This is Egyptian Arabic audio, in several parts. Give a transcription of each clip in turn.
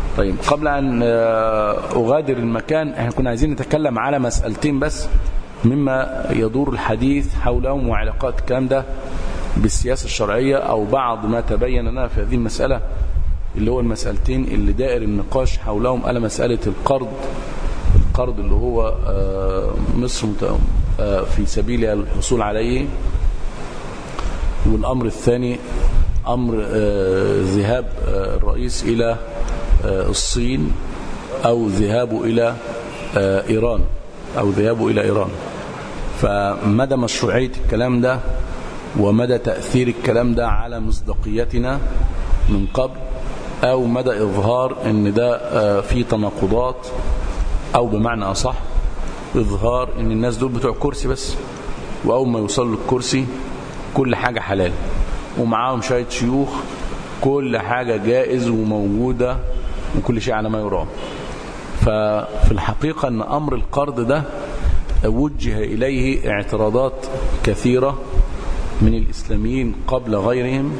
طيب قبل أن آه، أغادر المكان احنا كنا عايزين نتكلم على مسألتين بس مما يدور الحديث حولهم وعلاقات الكلام ده بالسياسة الشرعية أو بعض ما تبين لنا في هذه المسألة اللي هو المسألتين اللي دائر النقاش حولهم ألا مسألة القرض القرض اللي هو آه، مصر مت- آه، في سبيل الحصول عليه والأمر الثاني أمر آه، ذهاب آه، الرئيس إلى آه، الصين أو ذهابه إلى آه، إيران أو ذهابه إلى إيران فمدى مشروعية الكلام ده ومدى تأثير الكلام ده على مصداقيتنا من قبل أو مدى إظهار أن ده آه، فيه تناقضات أو بمعنى أصح إظهار أن الناس دول بتوع كرسي بس وأول ما يوصلوا للكرسي كل حاجة حلال ومعاهم شوية شيوخ كل حاجة جائز وموجودة وكل شيء على ما يرام ففي الحقيقة أن أمر القرض ده وجه إليه اعتراضات كثيرة من الإسلاميين قبل غيرهم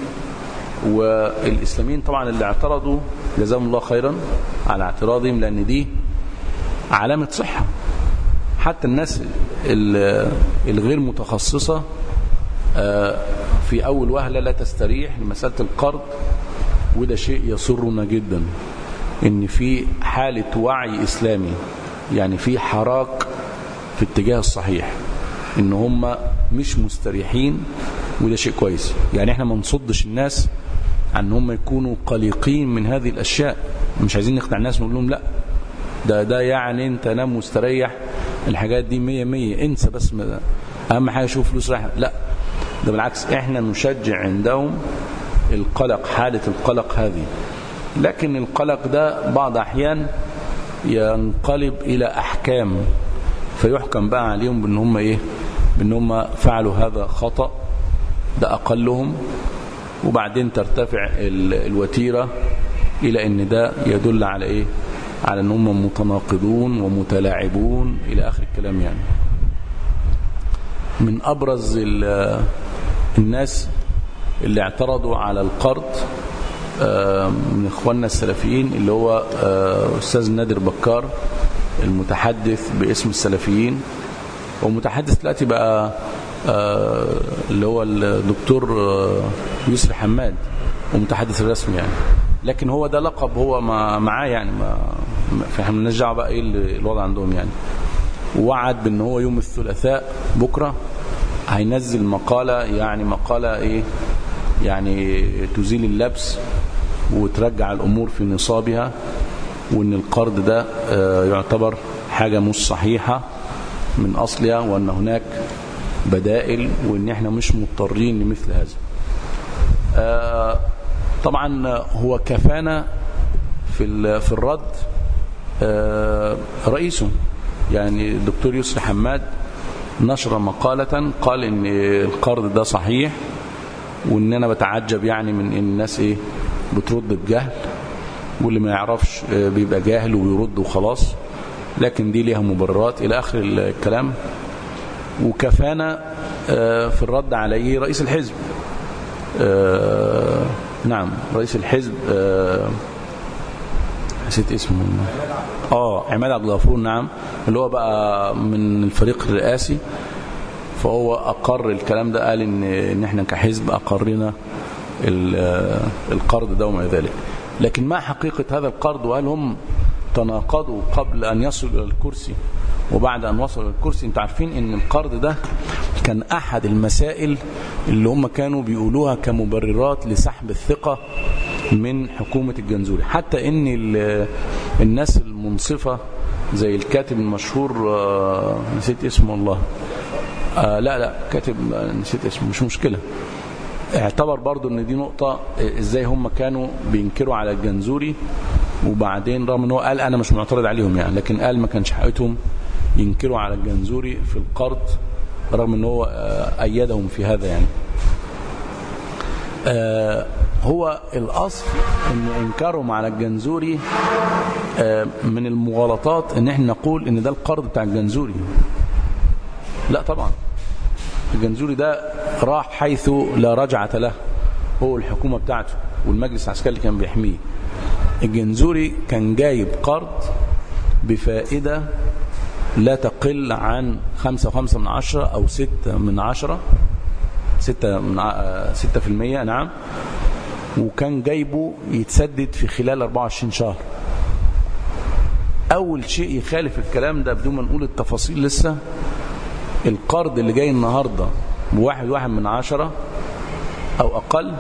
والإسلاميين طبعا اللي اعترضوا جزاهم الله خيرا على اعتراضهم لأن دي علامة صحة حتى الناس ال- الغير متخصصة آه، في أول وهلة لا تستريح لمسألة القرض وده شيء يسرنا جدا ان في حالة وعي إسلامي يعني في حراك في اتجاه الصحيح ان هم مش مستريحين وده شيء كويس يعني احنا ما نصدش الناس عن ان هم يكونوا قلقين من هذه الاشياء مش عايزين نقنع الناس نقول لهم لا ده ده يعني انت نام مستريح الحاجات دي مية مية انسى بس ما- اهم حاجة شوف فلوس رايحة لا ده بالعكس احنا نشجع عندهم القلق حالة القلق هذه لكن القلق ده بعض احيان ينقلب الى احكام فيحكم بقى عليهم بان هم ايه بان هم فعلوا هذا خطأ ده اقلهم وبعدين ترتفع ال- الوتيرة الى ان ده يدل على ايه على ان هم متناقضون ومتلاعبون الى اخر الكلام يعني من ابرز ال- الناس اللي اعترضوا على القرض آه، من اخواننا السلفيين اللي هو آه، استاذ نادر بكار المتحدث باسم السلفيين ومتحدث دلوقتي بقى آه، اللي هو الدكتور آه، يسري حماد ومتحدث الرسمي يعني لكن هو ده لقب هو ما معاه يعني ما ما- فاحنا مالناش دعوه بقى ايه اللي- الوضع عندهم يعني ووعد بان هو يوم الثلاثاء بكره هينزل مقاله يعني مقاله ايه يعني تزيل اللبس وترجع الامور في نصابها وان القرض ده آه، يعتبر حاجه مش صحيحه من اصلها وان هناك بدائل وان احنا مش مضطرين لمثل هذا آه، طبعا هو كفانا في ال- في الرد آه، رئيسه يعني الدكتور يسري حماد نشر مقالة قال ان القرض ده صحيح وان انا بتعجب يعني من ان الناس ايه بترد بجهل واللي ما يعرفش آه، بيبقى جاهل وبيرد وخلاص لكن دي ليها مبررات الى اخر الكلام وكفانا آه، في الرد عليه رئيس الحزب آه، نعم رئيس الحزب آه، نسيت اسمه اه عماد عبد الغفور نعم اللي هو بقى من الفريق الرئاسي فهو اقر الكلام ده قال ان ان احنا كحزب اقرنا ال- آه، القرض ده وما ذلك لكن ما حقيقه هذا القرض وهل هم تناقضوا قبل ان يصلوا الى الكرسي وبعد ان وصلوا الى الكرسي انتوا عارفين ان القرض ده كان احد المسائل اللي هم كانوا بيقولوها كمبررات لسحب الثقه من حكومه الجنزوري حتى ان ال- الناس المنصفه زي الكاتب المشهور آه، نسيت اسمه والله آه لا لا كاتب آه، نسيت اسمه مش مشكلة اعتبر برضو ان دي نقطة آه، ازاي هم كانوا بينكروا على الجنزوري وبعدين رغم ان هو قال انا مش معترض عليهم يعني لكن قال ما كانش حقيقتهم ينكروا على الجنزوري في القرض رغم ان هو آه، ايدهم في هذا يعني آه، هو الاصل ان انكارهم على الجنزوري آه، من المغالطات ان احنا نقول ان ده القرض بتاع الجنزوري لا طبعا الجنزوري ده راح حيث لا رجعة له هو الحكومة بتاعته والمجلس العسكري اللي كان بيحميه الجنزوري كان جايب قرض بفائدة لا تقل عن خمسة وخمسة من عشرة أو ستة من عشرة ستة, من ع... ستة في المية نعم وكان جايبه يتسدد في خلال 24 شهر أول شيء يخالف الكلام ده بدون ما نقول التفاصيل لسه القرض اللي جاي النهاردة بواحد واحد من عشرة أو أقل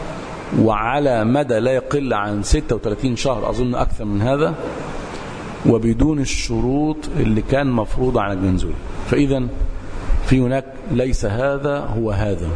وعلى مدى لا يقل عن 36 شهر أظن أكثر من هذا وبدون الشروط اللي كان مفروضة على الجنزوري فإذا في هناك ليس هذا هو هذا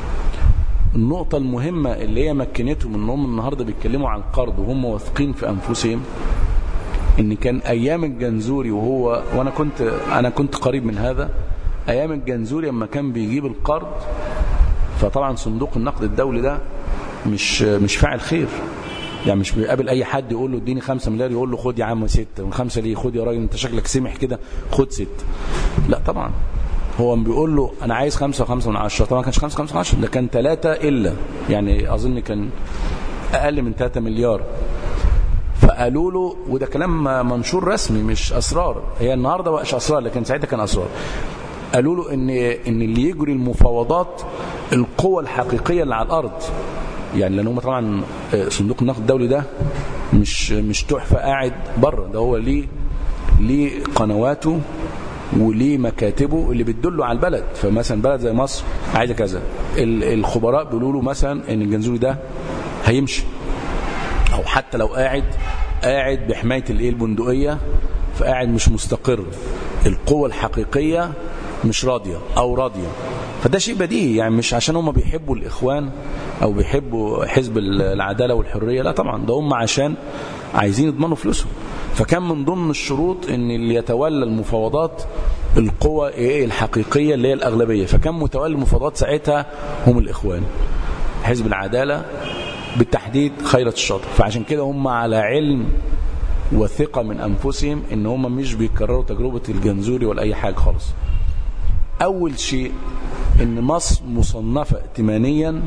النقطة المهمة اللي هي مكنتهم انهم النهاردة بيتكلموا عن القرض وهم واثقين في أنفسهم ان كان ايام الجنزوري وهو وانا كنت انا كنت قريب من هذا ايام الجنزوري لما كان بيجيب القرض فطبعا صندوق النقد الدولي ده مش مش فاعل خير يعني مش بيقابل اي حد يقول له اديني 5 مليار يقول له خد يا عم 6 من 5 ليه خد يا راجل انت شكلك سمح كده خد 6 لا طبعا هو بيقول له انا عايز 5 و5 من 10 طبعا ما كانش 5 5 من 10 ده كان 3 الا يعني اظن كان اقل من 3 مليار فقالوا له وده كلام منشور رسمي مش اسرار هي النهارده بقاش اسرار لكن ساعتها كان اسرار قالوا له ان ان اللي يجري المفاوضات القوى الحقيقيه اللي على الارض يعني لان هم طبعا صندوق النقد الدولي ده مش مش تحفه قاعد بره ده هو ليه ليه قنواته وليه مكاتبه اللي بتدله على البلد فمثلا بلد زي مصر عايزه كذا الخبراء بيقولوا له مثلا ان الجنزوري ده هيمشي او حتى لو قاعد قاعد بحمايه الايه البندقيه فقاعد مش مستقر القوة الحقيقية مش راضية او راضية فده شيء بديهي يعني مش عشان هم بيحبوا الاخوان او بيحبوا حزب العدالة والحرية لا طبعا ده هم عشان عايزين يضمنوا فلوسهم فكان من ضمن الشروط ان اللي يتولى المفاوضات القوى ايه الحقيقية اللي هي الاغلبية فكان متولي المفاوضات ساعتها هم الاخوان حزب العدالة بالتحديد خيرة الشاطر فعشان كده هم على علم وثقة من أنفسهم إن هم مش بيكرروا تجربة الجنزوري ولا أي حاجة خالص أول شيء إن مصر مصنفة ائتمانيا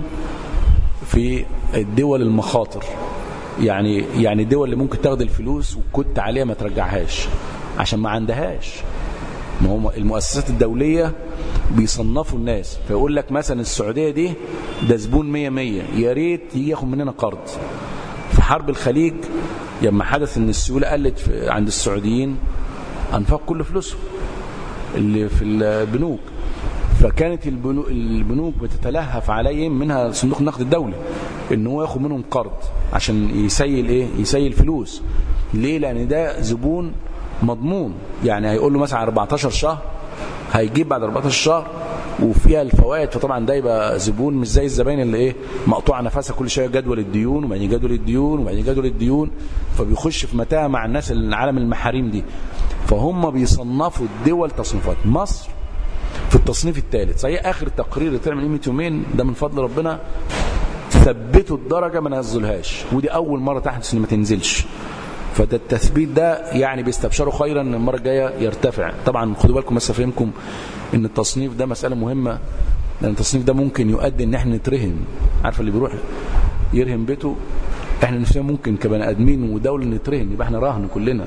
في الدول المخاطر يعني يعني الدول اللي ممكن تاخد الفلوس وكنت عليها ما ترجعهاش عشان ما عندهاش ما هم المؤسسات الدولية بيصنفوا الناس فيقول لك مثلا السعودية دي ده زبون مية مية يا ريت يجي ياخد مننا قرض في حرب الخليج لما حدث ان السيولة قلت عند السعوديين انفق كل فلوسهم اللي في البنوك فكانت البنوك بتتلهف عليهم منها صندوق النقد الدولي ان هو ياخد منهم قرض عشان يسيل ايه يسيل فلوس ليه لان ده زبون مضمون يعني هيقول له مثلا 14 شهر هيجيب بعد 14 شهر وفيها الفوائد فطبعا ده يبقى زبون مش زي الزباين اللي ايه مقطوع نفسها كل شويه جدول الديون وبعدين جدول الديون وبعدين جدول الديون فبيخش في متاهه مع الناس اللي عالم المحاريم دي فهم بيصنفوا الدول تصنيفات مصر في التصنيف الثالث صحيح اخر تقرير طلع من قيمه يومين ده من فضل ربنا ثبتوا الدرجه ما نزلهاش ودي اول مره تحدث ان ما تنزلش فده التثبيت ده يعني بيستبشروا خيرا ان المره الجايه يرتفع طبعا خدوا بالكم بس افهمكم ان التصنيف ده مساله مهمه لان التصنيف ده ممكن يؤدي ان احنا نترهن عارف اللي بيروح يرهن بيته احنا نفسنا ممكن كبني ادمين ودوله نترهن يبقى احنا رهن كلنا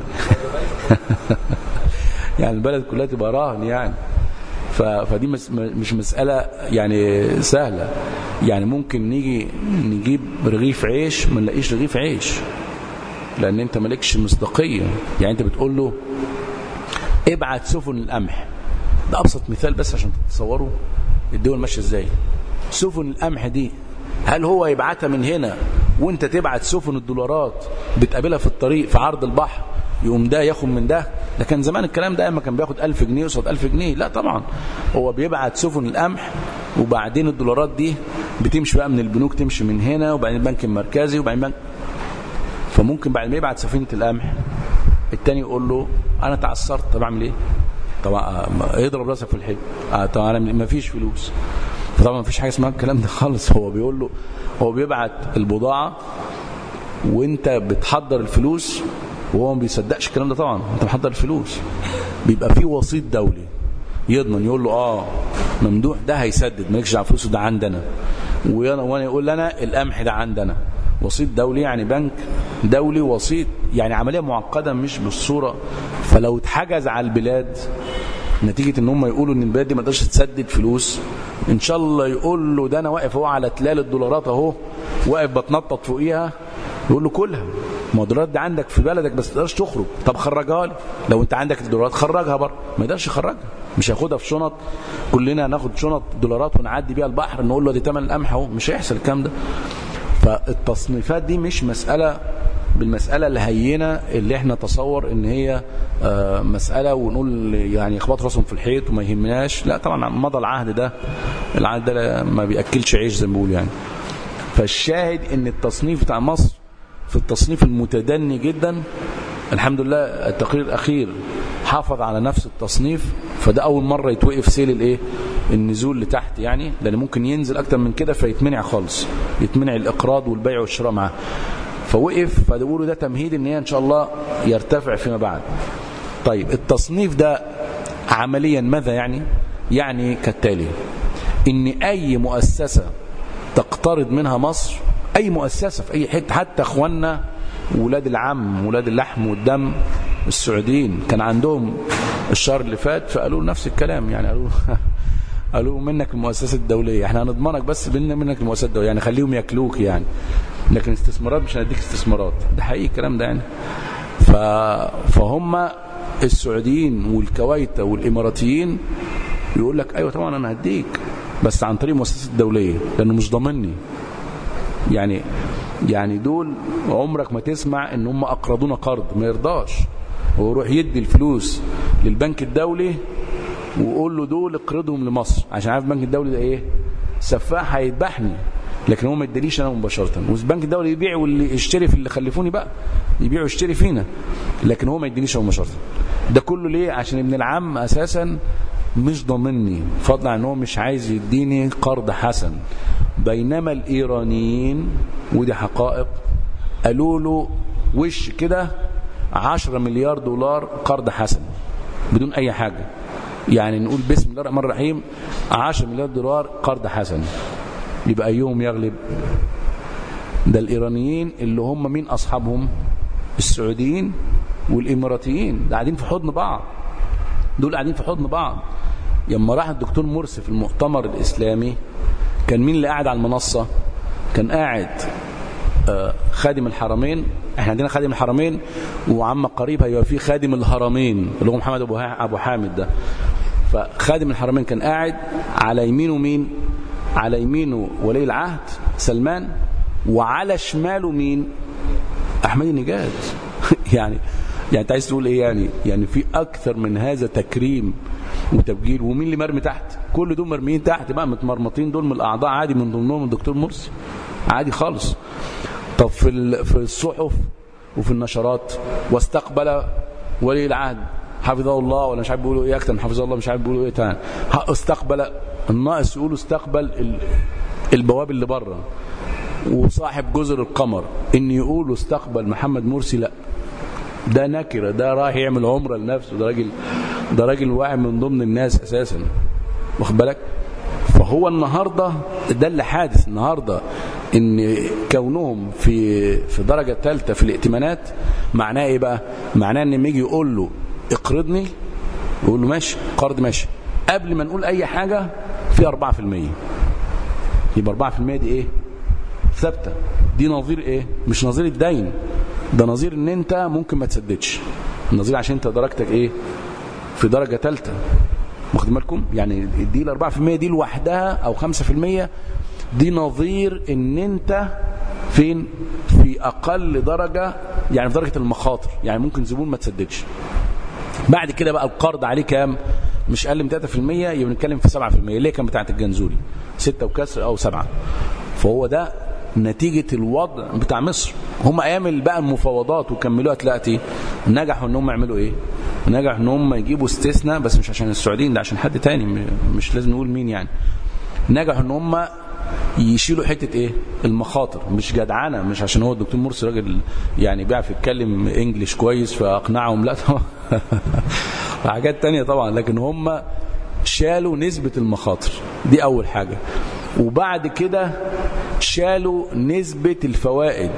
يعني البلد كلها تبقى رهن يعني فدي مش مسألة يعني سهلة يعني ممكن نيجي نجيب رغيف عيش ما نلاقيش رغيف عيش لان انت مالكش مصداقيه يعني انت بتقول له ابعت سفن القمح ده ابسط مثال بس عشان تتصوروا الدول ماشيه ازاي سفن القمح دي هل هو يبعتها من هنا وانت تبعت سفن الدولارات بتقابلها في الطريق في عرض البحر يقوم ده ياخد من ده ده كان زمان الكلام ده اما كان بياخد 1000 جنيه قصاد 1000 جنيه لا طبعا هو بيبعت سفن القمح وبعدين الدولارات دي بتمشي بقى من البنوك تمشي من هنا وبعدين البنك المركزي وبعدين بنك فممكن بعد ما يبعت سفينة القمح التاني يقول له انا تعثرت طب اعمل ايه طبعا يضرب راسك في الحب آه طبعا انا ما فيش فلوس فطبعا ما فيش حاجه اسمها الكلام ده خالص هو بيقول له هو بيبعت البضاعه وانت بتحضر الفلوس وهو ما بيصدقش الكلام ده طبعا انت محضر الفلوس بيبقى في وسيط دولي يضمن يقول له اه ممدوح ده هيسدد مالكش دعوه فلوسه ده عندنا وانا يقول لنا القمح ده عندنا وسيط دولي يعني بنك دولي وسيط يعني عملية معقدة مش بالصورة فلو اتحجز على البلاد نتيجة ان هم يقولوا ان البلاد دي ما تقدرش تسدد فلوس ان شاء الله يقول له ده انا واقف اهو على تلال الدولارات اهو واقف بتنطط فوقيها يقول له كلها ما الدولارات دي عندك في بلدك بس ما تقدرش تخرج طب خرجها لي لو انت عندك الدولارات خرجها بره ما يقدرش يخرجها مش هياخدها في شنط كلنا ناخد شنط دولارات ونعدي بيها البحر نقول له دي ثمن القمح اهو مش هيحصل الكلام ده فالتصنيفات دي مش مسألة بالمسألة الهينة اللي احنا تصور ان هي مسألة ونقول يعني يخبط راسهم في الحيط وما يهمناش لا طبعا مضى العهد ده العهد ده ما بيأكلش عيش زي ما بيقول يعني فالشاهد ان التصنيف بتاع مصر في التصنيف المتدني جدا الحمد لله التقرير الأخير حافظ على نفس التصنيف فده أول مرة يتوقف سيل الايه النزول لتحت يعني لأن ممكن ينزل أكتر من كده فيتمنع خالص يتمنع الإقراض والبيع والشراء معاه فوقف فبيقولوا ده تمهيد ان هي ان شاء الله يرتفع فيما بعد طيب التصنيف ده عمليا ماذا يعني يعني كالتالي ان اي مؤسسة تقترض منها مصر اي مؤسسة في اي حته حتى اخواننا ولاد العم ولاد اللحم والدم السعوديين كان عندهم الشهر اللي فات فقالوا نفس الكلام يعني قالوا قالوا منك المؤسسة الدولية احنا هنضمنك بس بيننا منك المؤسسة الدولية يعني خليهم ياكلوك يعني لكن استثمارات مش هنديك استثمارات ده حقيقي الكلام ده يعني ف... فهم السعوديين والكويت والاماراتيين يقول لك ايوه طبعا انا هديك بس عن طريق المؤسسه الدوليه لانه مش ضامني يعني يعني دول عمرك ما تسمع ان هم اقرضونا قرض ما يرضاش هو يروح يدي الفلوس للبنك الدولي ويقول له دول اقرضهم لمصر عشان عارف البنك الدولي ده ايه سفاح هيذبحني لكن هو ما يديليش انا مباشره والبنك الدولي يبيع واللي يشتري في اللي خلفوني بقى يبيع ويشتري فينا لكن هو ما يدينيش مباشره ده كله ليه عشان ابن العم اساسا مش ضامني فضلا عن هو مش عايز يديني قرض حسن بينما الايرانيين ودي حقائق قالوا له وش كده 10 مليار دولار قرض حسن بدون اي حاجه يعني نقول بسم الله الرحمن الرحيم 10 مليار دولار قرض حسن يبقى أيهم يغلب ده الإيرانيين اللي هم مين أصحابهم السعوديين والإماراتيين ده قاعدين في حضن بعض دول قاعدين في حضن بعض لما راح الدكتور مرسي في المؤتمر الإسلامي كان مين اللي قاعد على المنصة كان قاعد خادم الحرمين احنا عندنا خادم الحرمين وعم قريب هيبقى فيه خادم الهرمين اللي هو محمد ابو ابو حامد ده فخادم الحرمين كان قاعد على يمينه مين على يمينه ولي العهد سلمان وعلى شماله مين احمد نجاد يعني يعني انت عايز تقول ايه يعني يعني في اكثر من هذا تكريم وتبجيل ومين اللي مرمي تحت كل دول مرميين تحت بقى متمرمطين دول من الاعضاء عادي من ضمنهم الدكتور مرسي عادي خالص طب في في الصحف وفي النشرات واستقبل ولي العهد حفظه الله ولا مش عارف بيقولوا ايه اكتر من حفظه الله مش عارف بيقولوا ايه تاني استقبل الناقص يقولوا استقبل البواب اللي بره وصاحب جزر القمر ان يقولوا استقبل محمد مرسي لا ده نكره ده رايح يعمل عمره لنفسه ده راجل ده راجل واحد من ضمن الناس اساسا واخد بالك فهو النهارده ده اللي حادث النهارده ان كونهم في في درجه ثالثه في الائتمانات معناه ايه بقى معناه ان لما يجي يقول له اقرضني يقول له ماشي قرض ماشي قبل ما نقول اي حاجه في 4% يبقى 4% دي ايه ثابته دي نظير ايه مش نظير الدين ده نظير ان انت ممكن ما تسددش نظير عشان انت درجتك ايه في درجه ثالثه واخدين بالكم يعني دي ال 4% دي لوحدها او 5% دي نظير ان انت فين في اقل درجه يعني في درجه المخاطر يعني ممكن زبون ما تسددش بعد كده بقى القرض عليه كام مش اقل من 3% يبقى بنتكلم في 7% اللي كان بتاعه الجنزوري 6 وكسر او 7 فهو ده نتيجة الوضع بتاع مصر هم ايام بقى المفاوضات وكملوها تلاقي نجحوا ان هم يعملوا ايه نجحوا ان هم يجيبوا استثناء بس مش عشان السعوديين ده عشان حد تاني مش لازم نقول مين يعني نجحوا ان هم يشيلوا حتة ايه المخاطر مش جدعانة مش عشان هو الدكتور مرسي راجل يعني بيعرف يتكلم انجليش كويس فاقنعهم لا طبعا وحاجات تانية طبعا لكن هم شالوا نسبة المخاطر دي اول حاجة وبعد كده شالوا نسبة الفوائد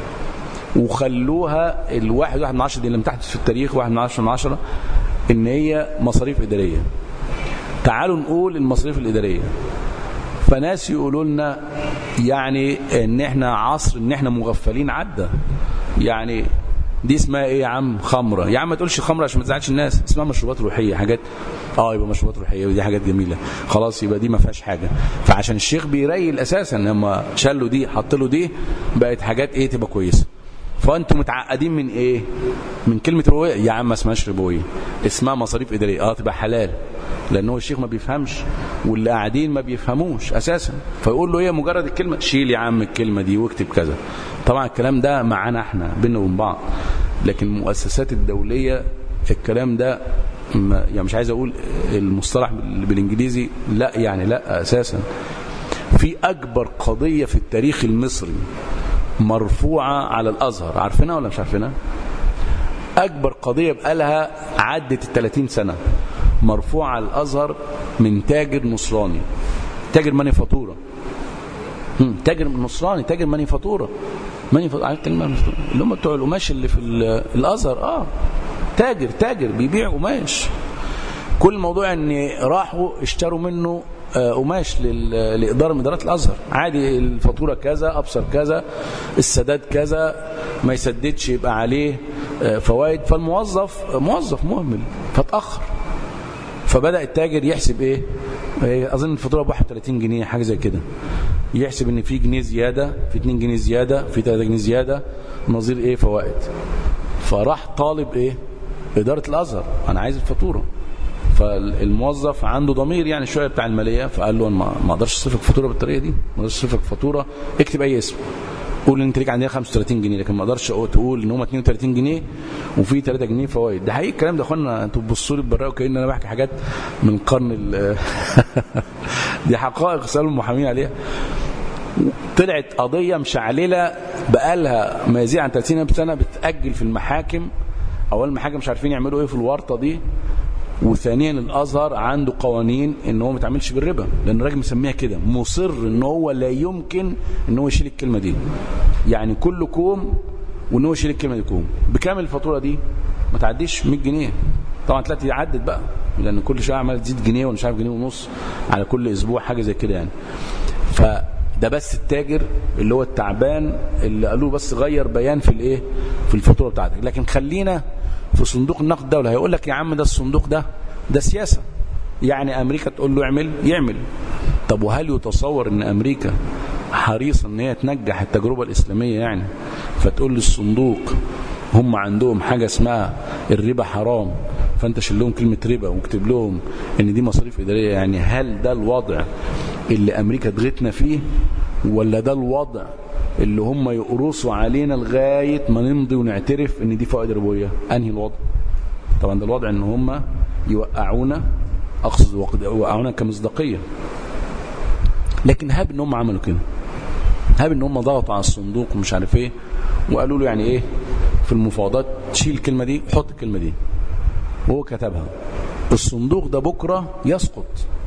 وخلوها الواحد واحد من عشرة دي اللي تحت في التاريخ واحد من عشرة من عشرة ان هي مصاريف ادارية تعالوا نقول المصاريف الادارية فناس يقولوا لنا يعني ان احنا عصر ان احنا مغفلين عدى يعني دي اسمها ايه يا عم خمره يا عم ما تقولش خمره عشان ما تزعلش الناس اسمها مشروبات روحيه حاجات اه يبقى مشروبات روحيه ودي حاجات جميله خلاص يبقى دي ما فيهاش حاجه فعشان الشيخ بيريل اساسا لما شالوا دي حط له دي بقت حاجات ايه تبقى كويسه فانتم متعقدين من ايه من كلمه ربويه يا عم ما اسمهاش ربويه اسمها مصاريف اداريه اه تبقى حلال لان هو الشيخ ما بيفهمش واللي قاعدين ما بيفهموش اساسا فيقول له ايه مجرد الكلمه شيل يا عم الكلمه دي واكتب كذا طبعا الكلام ده معانا احنا بينا وبين بعض لكن المؤسسات الدوليه الكلام ده يعني مش عايز اقول المصطلح بالانجليزي لا يعني لا اساسا في اكبر قضيه في التاريخ المصري مرفوعه على الازهر عارفينها ولا مش عارفينها اكبر قضيه بقالها عدت ال 30 سنه مرفوعه على الازهر من تاجر نصراني تاجر مانيفاتوره تاجر نصراني تاجر مانيفاتوره مانيفاتوره عارف كلمه اللي هم بتوع القماش اللي في الازهر اه تاجر تاجر بيبيع قماش كل الموضوع ان راحوا اشتروا منه قماش لإدارة من إدارات الأزهر عادي الفاتورة كذا أبصر كذا السداد كذا ما يسددش يبقى عليه فوائد فالموظف موظف مهمل فتأخر فبدأ التاجر يحسب إيه أظن الفاتورة ب 31 جنيه حاجة زي كده يحسب إن في جنيه زيادة في 2 جنيه زيادة في 3 جنيه زيادة نظير إيه فوائد فراح طالب إيه إدارة الأزهر أنا عايز الفاتورة فالموظف عنده ضمير يعني شويه بتاع الماليه فقال له ما اقدرش اصرفك فاتوره بالطريقه دي ما اقدرش اصرفك فاتوره اكتب اي اسم قول ان انت ليك عندنا 35 جنيه لكن ما اقدرش تقول ان هم 32 جنيه وفي 3 جنيه فوائد ده حقيقي الكلام ده يا اخوانا انتوا بتبصوا لي ببراءه وكأن انا بحكي حاجات من قرن دي حقائق سالوا المحامين عليها طلعت قضيه مشعلله بقالها ما يزيد عن 30 سنه بتاجل في المحاكم اول المحاكم مش عارفين يعملوا ايه في الورطه دي وثانيا الازهر عنده قوانين ان هو ما يتعاملش بالربا لان الراجل مسميها كده مصر ان هو لا يمكن ان هو يشيل الكلمه دي يعني كل كوم وان هو يشيل الكلمه دي كوم بكام الفاتوره دي ما تعديش 100 جنيه طبعا تلاقي عدت بقى لان كل شويه عماله تزيد جنيه ولا مش عارف جنيه ونص على كل اسبوع حاجه زي كده يعني فده بس التاجر اللي هو التعبان اللي قالوا بس غير بيان في الايه في الفاتوره بتاعتك لكن خلينا في صندوق النقد الدولي هيقول لك يا عم ده الصندوق ده ده سياسة يعني أمريكا تقول له اعمل يعمل طب وهل يتصور أن أمريكا حريصة أن هي تنجح التجربة الإسلامية يعني فتقول للصندوق هم عندهم حاجة اسمها الربا حرام فأنت شيل لهم كلمة ربا واكتب لهم أن دي مصاريف إدارية يعني هل ده الوضع اللي أمريكا ضغتنا فيه ولا ده الوضع اللي هم يقرصوا علينا لغاية ما نمضي ونعترف ان دي فوائد ربوية انهي الوضع طبعا ده الوضع ان هم يوقعونا اقصد يوقعونا كمصداقية لكن هاب ان هم عملوا كده هاب ان هم ضغطوا على الصندوق ومش عارف ايه وقالوا له يعني ايه في المفاوضات شيل الكلمة دي حط الكلمة دي وهو كتبها الصندوق ده بكرة يسقط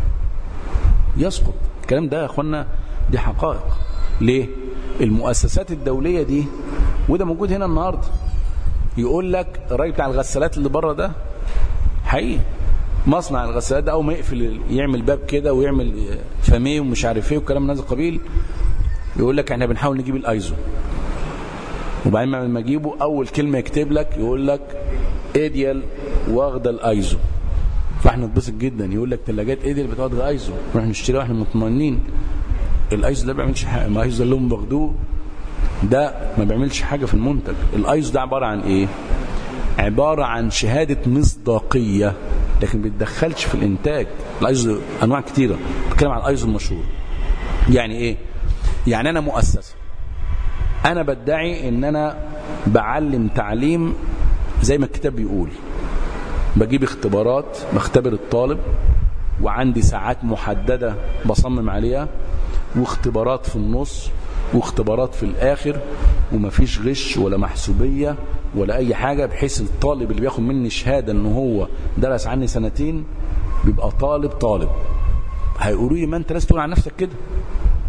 يسقط الكلام ده يا اخوانا دي حقائق ليه المؤسسات الدولية دي وده موجود هنا النهاردة يقول لك الراجل بتاع الغسالات اللي بره ده حقيقي مصنع الغسالات ده اول ما يقفل يعمل باب كده ويعمل فاميه ومش عارف ايه والكلام من هذا القبيل يقول لك احنا بنحاول نجيب الايزو وبعدين لما يجيبه اول كلمه يكتب لك يقول لك ايديال واخده الايزو فاحنا نتبسط جدا يقول لك ثلاجات ايديال بتاخد ايزو نروح نشتريها واحنا مطمئنين الايزو ده ما بيعملش حاجه الايزو ده اللي هم باخدوه ده ما بيعملش حاجه في المنتج الايزو ده عباره عن ايه عباره عن شهاده مصداقيه لكن ما بيتدخلش في الانتاج الايزو انواع كتيره بتكلم عن الايزو المشهور يعني ايه يعني انا مؤسسه انا بدعي ان انا بعلم تعليم زي ما الكتاب بيقول بجيب اختبارات بختبر الطالب وعندي ساعات محددة بصمم عليها واختبارات في النص واختبارات في الآخر ومفيش غش ولا محسوبية ولا أي حاجة بحيث الطالب اللي بياخد مني شهادة ان هو درس عني سنتين بيبقى طالب طالب هيقولوا لي ما انت لازم تقول عن نفسك كده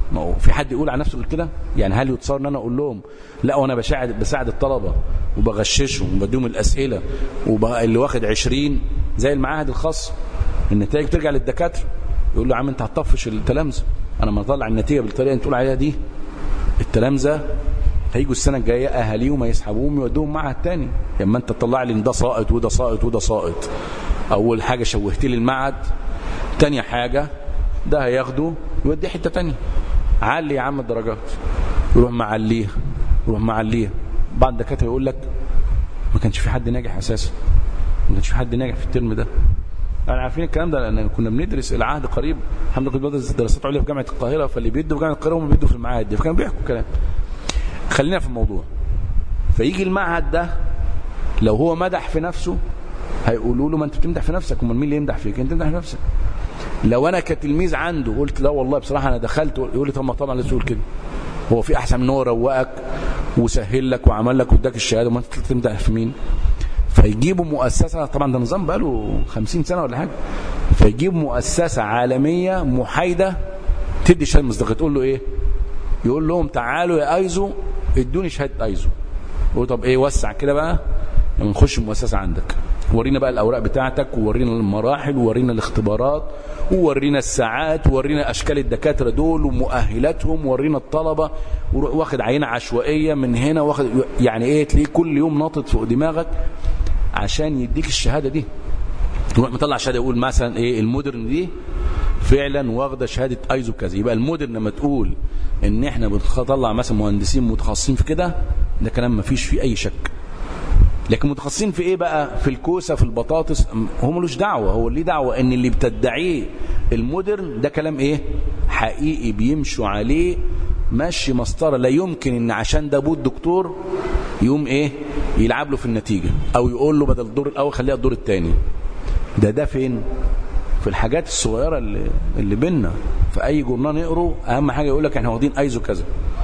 ما هو في حد يقول على نفسه كده يعني هل يتصور ان انا اقول لهم لا وانا بساعد بساعد الطلبه وبغششهم وبديهم الاسئله واللي واخد 20 زي المعاهد الخاصه النتائج ترجع للدكاتره يقول له يا عم انت هتطفش التلامذه انا ما اطلع النتيجه بالطريقه اللي تقول عليها دي التلامذه هيجوا السنه الجايه اهاليهم هيسحبوهم يودوهم معهد تاني لما انت تطلع لي ان ده ساقط وده ساقط وده ساقط اول حاجه شوهت لي المعهد تاني حاجه ده هياخده يوديه حته تانية علي يا عم الدرجات يروح معليها يروح معليها بعض الدكاتره يقول لك ما كانش في حد ناجح اساسا ما كانش في حد ناجح في الترم ده انا عارفين الكلام ده لان كنا بندرس العهد قريب الحمد لله كنت بدرس دراسات عليا في جامعه القاهره فاللي بيدوا في جامعه القاهره هم بيدوا في المعاهد دي فكانوا بيحكوا كلام خلينا في الموضوع فيجي المعهد ده لو هو مدح في نفسه هيقولوا له ما انت بتمدح في نفسك امال مين اللي يمدح فيك انت تمدح في نفسك لو انا كتلميذ عنده قلت لا والله بصراحه انا دخلت يقول لي طب ما طبعا لازم تقول كده هو في احسن من هو روقك وسهل لك وعمل لك واداك الشهاده وما انت تمدح في مين فيجيبوا مؤسسه طبعا ده نظام بقاله 50 سنه ولا حاجه فيجيبوا مؤسسه عالميه محايده تدي شهاده مصداقيه تقول له ايه يقول لهم تعالوا يا ايزو ادوني شهاده ايزو يقول طب ايه وسع كده بقى لما نخش المؤسسه عندك ورينا بقى الاوراق بتاعتك وورينا المراحل وورينا الاختبارات وورينا الساعات وورينا اشكال الدكاتره دول ومؤهلاتهم وورينا الطلبه وروح واخد عينه عشوائيه من هنا واخد يعني ايه تلاقيه كل يوم ناطط فوق دماغك عشان يديك الشهاده دي يروح مطلع شهاده يقول مثلا ايه المودرن دي فعلا واخده شهاده ايزو كذا يبقى المودرن لما تقول ان احنا بنطلع مثلا مهندسين متخصصين في كده ده كلام ما فيش فيه اي شك لكن متخصصين في ايه بقى في الكوسه في البطاطس هو ملوش دعوه هو ليه دعوه ان اللي بتدعيه المودرن ده كلام ايه حقيقي بيمشوا عليه ماشي مسطره لا يمكن ان عشان ده ابوه الدكتور يقوم ايه يلعب له في النتيجه او يقول له بدل الدور الاول خليها الدور الثاني ده ده فين في الحاجات الصغيره اللي اللي بينا في اي جورنال نقره اهم حاجه يقول لك احنا واخدين ايزو كذا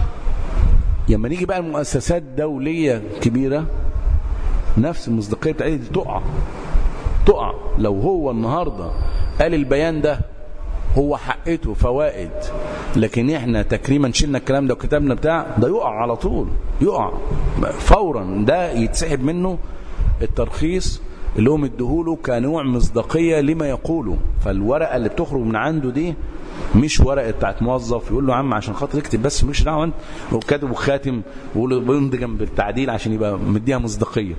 لما نيجي بقى المؤسسات دوليه كبيره نفس المصداقيه بتاعتها دي تقع تقع لو هو النهارده قال البيان ده هو حقته فوائد لكن احنا تكريما شلنا الكلام ده وكتبنا بتاع ده يقع على طول يقع فورا ده يتسحب منه الترخيص اللي هو مديهوله كنوع مصداقيه لما يقوله فالورقه اللي بتخرج من عنده دي مش ورقه بتاعت موظف يقول له يا عم عشان خاطر اكتب بس مش دعوه انت وكاتب وخاتم ويقول له بيمضي جنب التعديل عشان يبقى مديها مصداقيه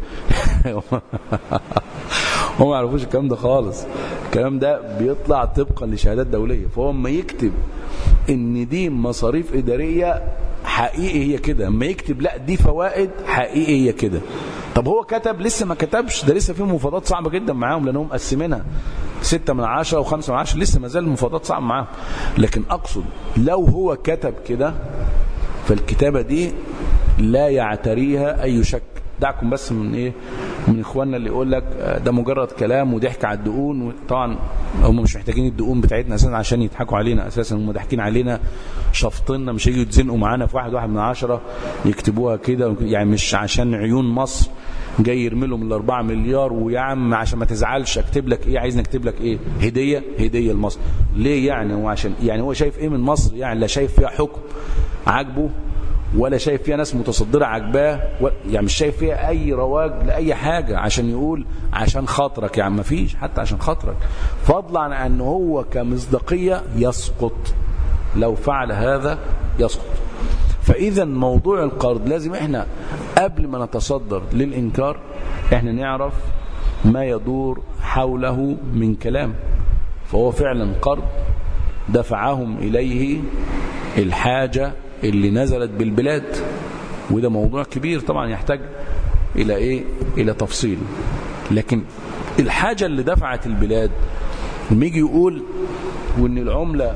هم ما يعرفوش الكلام ده خالص الكلام ده بيطلع طبقا لشهادات دوليه فهو اما يكتب ان دي مصاريف اداريه حقيقي هي كده اما يكتب لا دي فوائد حقيقي هي كده طب هو كتب لسه ما كتبش ده لسه في مفاوضات صعبه جدا معاهم لانهم مقسمينها ستة من عشرة وخمسة من عشرة لسه ما زال المفاوضات صعبة معاهم لكن أقصد لو هو كتب كده فالكتابة دي لا يعتريها أي شك دعكم بس من ايه من اخواننا اللي يقول لك ده مجرد كلام وضحك على الدقون طبعا هم مش محتاجين الدقون بتاعتنا اساسا عشان يضحكوا علينا اساسا هم ضاحكين علينا شفطنا مش هيجوا يتزنقوا معانا في واحد واحد من عشرة يكتبوها كده يعني مش عشان عيون مصر جاي يرمي لهم الأربعة مليار ويا عم عشان ما تزعلش اكتب لك ايه عايز نكتب لك ايه هديه هديه لمصر ليه يعني هو عشان يعني هو شايف ايه من مصر يعني لا شايف فيها حكم عاجبه ولا شايف فيها ناس متصدرة عجباه يعني مش شايف فيها أي رواج لأي حاجة عشان يقول عشان خاطرك يعني ما فيش حتى عشان خاطرك فضلا عن أن هو كمصداقية يسقط لو فعل هذا يسقط فإذا موضوع القرض لازم احنا قبل ما نتصدر للإنكار احنا نعرف ما يدور حوله من كلام فهو فعلا قرض دفعهم إليه الحاجة اللي نزلت بالبلاد وده موضوع كبير طبعا يحتاج إلى إيه إلى تفصيل لكن الحاجة اللي دفعت البلاد لما يجي يقول وإن العملة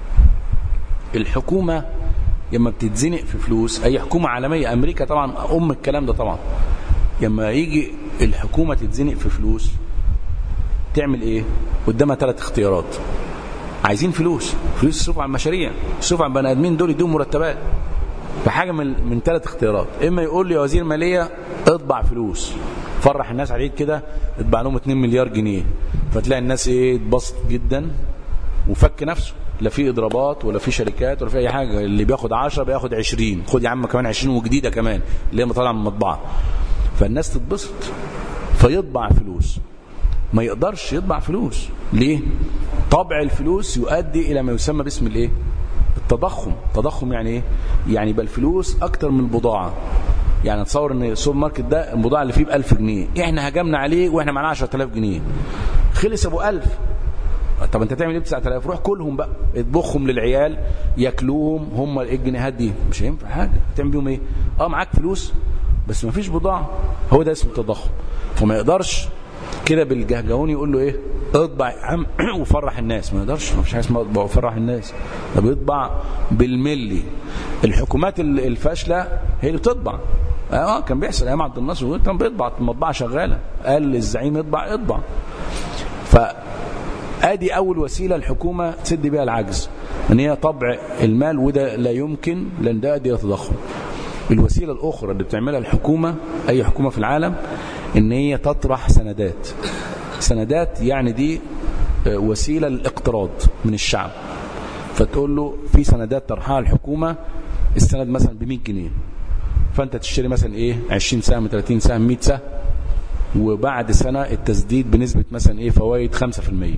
الحكومة لما بتتزنق في فلوس أي حكومة عالمية أمريكا طبعا أم الكلام ده طبعا لما يجي الحكومة تتزنق في فلوس تعمل إيه قدامها ثلاث اختيارات عايزين فلوس فلوس يصرفوا على المشاريع يصرفوا على البني ادمين دول يدوهم مرتبات فحاجه من من ثلاث اختيارات اما يقول لي يا وزير ماليه اطبع فلوس فرح الناس عليك كده اطبع لهم 2 مليار جنيه فتلاقي الناس ايه اتبسط جدا وفك نفسه لا في اضرابات ولا في شركات ولا في اي حاجه اللي بياخد 10 بياخد 20 خد يا عم كمان 20 وجديده كمان اللي هي طالعه من المطبعه فالناس تتبسط فيطبع فلوس ما يقدرش يطبع فلوس ليه طبع الفلوس يؤدي الى ما يسمى باسم الايه التضخم تضخم يعني ايه يعني يبقى الفلوس اكتر من البضاعه يعني تصور ان السوبر ماركت ده البضاعه اللي فيه ب 1000 جنيه احنا هجمنا عليه واحنا معانا 10000 جنيه خلص ابو 1000 طب انت تعمل ايه ب 9000 روح كلهم بقى اطبخهم للعيال ياكلوهم هم الجنيهات دي مش هينفع حاجه هتعمل بيهم ايه اه معاك فلوس بس ما فيش بضاعه هو ده اسمه التضخم فما يقدرش كده بالجهجهون يقول له ايه اطبع يا عم وفرح الناس ما يقدرش ما فيش حاجه اسمها اطبع وفرح الناس ده بيطبع بالملي الحكومات الفاشله هي اللي بتطبع اه كان بيحصل ايام عبد الناصر كان بيطبع المطبعه شغاله قال للزعيم اطبع اطبع فادي اول وسيله الحكومه تسد بيها العجز ان هي طبع المال وده لا يمكن لان ده يؤدي الى تضخم الوسيله الاخرى اللي بتعملها الحكومه اي حكومه في العالم ان هي تطرح سندات سندات يعني دي وسيله للاقتراض من الشعب فتقول له في سندات طرحها الحكومه السند مثلا ب 100 جنيه فانت تشتري مثلا ايه 20 سهم 30 سهم 100 سهم وبعد سنه التسديد بنسبه مثلا ايه فوائد 5%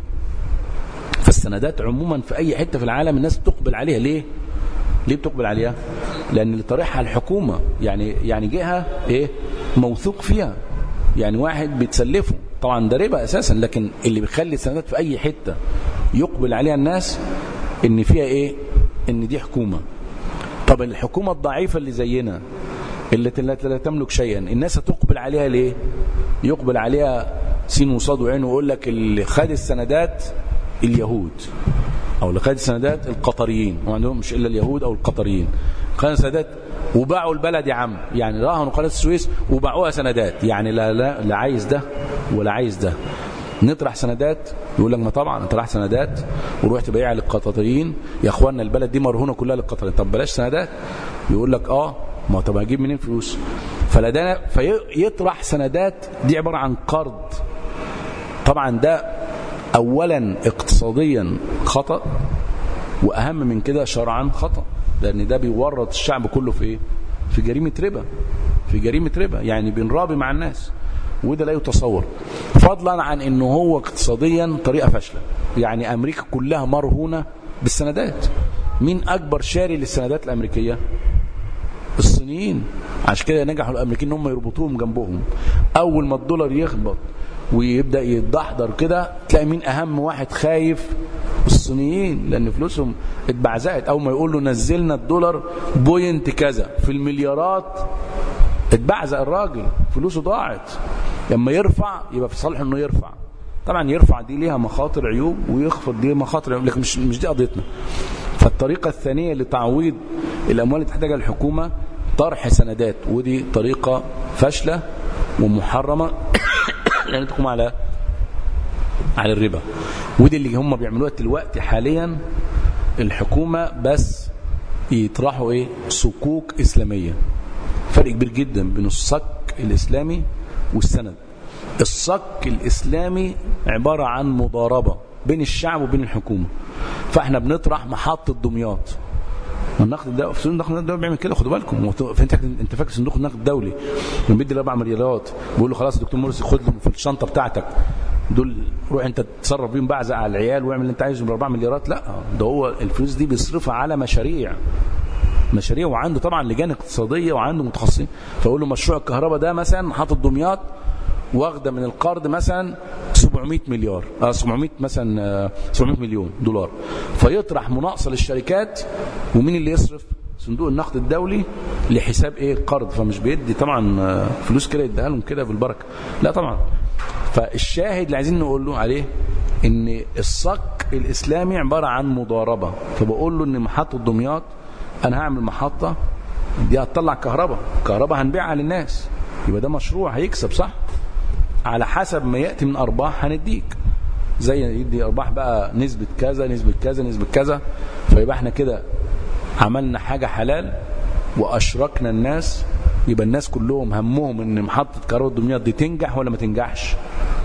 فالسندات عموما في اي حته في العالم الناس بتقبل عليها ليه ليه بتقبل عليها لان اللي طرحها الحكومه يعني يعني جهه ايه موثوق فيها يعني واحد بيتسلفه طبعا ده ربا اساسا لكن اللي بيخلي السندات في اي حته يقبل عليها الناس ان فيها ايه ان دي حكومه طب الحكومه الضعيفه اللي زينا التي لا تملك شيئا الناس هتقبل عليها ليه يقبل عليها سين وصاد وعين ويقول لك اللي خد السندات اليهود او اللي خد السندات القطريين وما عندهم مش الا اليهود او القطريين خد السندات وباعوا البلد يا عم يعني راهنوا قناه السويس وباعوها سندات يعني لا لا لا عايز ده ولا عايز ده نطرح سندات يقول لك ما طبعا نطرح سندات وروح تبيعها للقطريين يا اخوانا البلد دي مرهونه كلها للقطريين طب بلاش سندات يقول لك اه ما طب هجيب منين فلوس فلدينا فيطرح سندات دي عباره عن قرض طبعا ده اولا اقتصاديا خطا واهم من كده شرعا خطا لان ده بيورط الشعب كله في ايه في جريمه ربا في جريمه ربا يعني بنرابي مع الناس وده لا يتصور فضلا عن انه هو اقتصاديا طريقه فاشله يعني امريكا كلها مرهونه بالسندات مين اكبر شاري للسندات الامريكيه الصينيين عشان كده نجحوا الامريكيين ان هم يربطوهم جنبهم اول ما الدولار يخبط ويبدا يتدحضر كده تلاقي مين اهم واحد خايف الصينيين لان فلوسهم اتبعزقت اول ما يقول له نزلنا الدولار بوينت كذا في المليارات اتبعزق الراجل فلوسه ضاعت لما يرفع يبقى في صالحه انه يرفع طبعا يرفع دي ليها مخاطر عيوب ويخفض دي مخاطر عيوب لكن مش مش دي قضيتنا فالطريقه الثانيه لتعويض الاموال اللي تحتاجها الحكومه طرح سندات ودي طريقه فاشله ومحرمه يعني تقوم على على الربا ودي اللي هم بيعملوها دلوقتي حاليا الحكومه بس يطرحوا ايه صكوك اسلاميه فرق كبير جدا بين الصك الاسلامي والسند الصك الاسلامي عباره عن مضاربه بين الشعب وبين الحكومه فاحنا بنطرح محطه دمياط النقد الدولي في صندوق النقد الدولي بيعمل كده خدوا بالكم انت انت فاكر صندوق النقد الدولي لما بيدي الاربع مليارات بيقول له خلاص يا دكتور مرسي خد في الشنطه بتاعتك دول روح انت تتصرف بيهم بعزق على العيال واعمل اللي انت عايزه بالاربع مليارات لا ده هو الفلوس دي بيصرفها على مشاريع مشاريع وعنده طبعا لجان اقتصاديه وعنده متخصصين فاقول له مشروع الكهرباء ده مثلا حاطط دمياط واخده من القرض مثلا 700 مليار اه 700 مثلا آه 700 مليون دولار فيطرح مناقصه للشركات ومين اللي يصرف صندوق النقد الدولي لحساب ايه القرض فمش بيدي طبعا آه فلوس كده يديها لهم كده بالبركه لا طبعا فالشاهد اللي عايزين نقول له عليه ان الصك الاسلامي عباره عن مضاربه فبقول له ان محطه دمياط انا هعمل محطه دي هتطلع كهرباء كهرباء هنبيعها للناس يبقى ده مشروع هيكسب صح على حسب ما ياتي من ارباح هنديك زي يدي ارباح بقى نسبه كذا نسبه كذا نسبه كذا فيبقى احنا كده عملنا حاجه حلال واشركنا الناس يبقى الناس كلهم همهم ان محطه كهرباء دمياط دي تنجح ولا ما تنجحش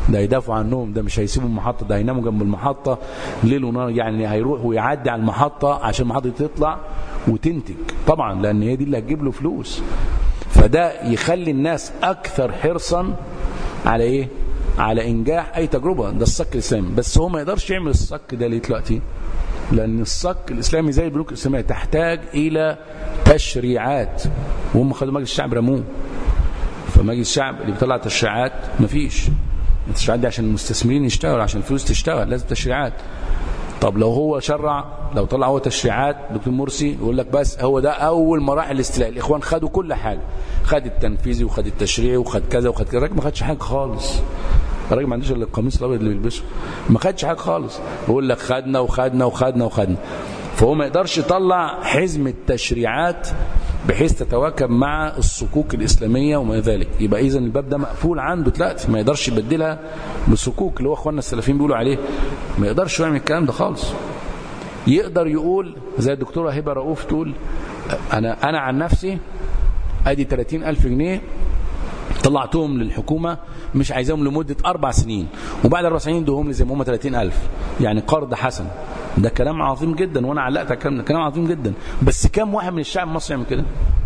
ده هيدافعوا عنهم ده مش هيسيبوا المحطة ده هيناموا جنب المحطة ليل ونهار يعني هيروح ويعدي على المحطة عشان المحطة تطلع وتنتج طبعا لأن هي دي اللي هتجيب له فلوس فده يخلي الناس أكثر حرصا على إيه على إنجاح أي تجربة ده الصك الإسلامي بس هو ما يقدرش يعمل الصك ده ليه دلوقتي لأن الصك الإسلامي زي البنوك الإسلامية تحتاج إلى تشريعات وهم خدوا مجلس الشعب رموه فمجلس الشعب اللي بيطلع تشريعات مفيش التشريعات دي عشان المستثمرين يشتغلوا عشان الفلوس تشتغل لازم تشريعات طب لو هو شرع لو طلع هو تشريعات دكتور مرسي يقول لك بس هو ده اول مراحل الاستيلاء الاخوان خدوا كل حاجه خد التنفيذي وخد التشريعي وخد كذا وخد كذا الراجل ما خدش حاجه خالص الراجل ما عندوش الا القميص الابيض اللي بيلبسه ما خدش حاجه خالص بيقول لك خدنا وخدنا وخدنا وخدنا فهو ما يقدرش يطلع حزم التشريعات بحيث تتواكب مع الصكوك الإسلامية وما ذلك يبقى إذا الباب ده مقفول عنده دلوقتي ما يقدرش يبدلها بصكوك اللي هو أخواننا السلفيين بيقولوا عليه ما يقدرش يعمل الكلام ده خالص يقدر يقول زي الدكتورة هبة رؤوف تقول أنا, أنا عن نفسي أدي 30 ألف جنيه طلعتهم للحكومة مش عايزاهم لمدة أربع سنين وبعد أربع سنين دوهم لي زي ما هم 30 ألف يعني قرض حسن ده كلام عظيم جدا وأنا علقت على الكلام ده كلام عظيم جدا بس كام واحد من الشعب المصري يعمل كده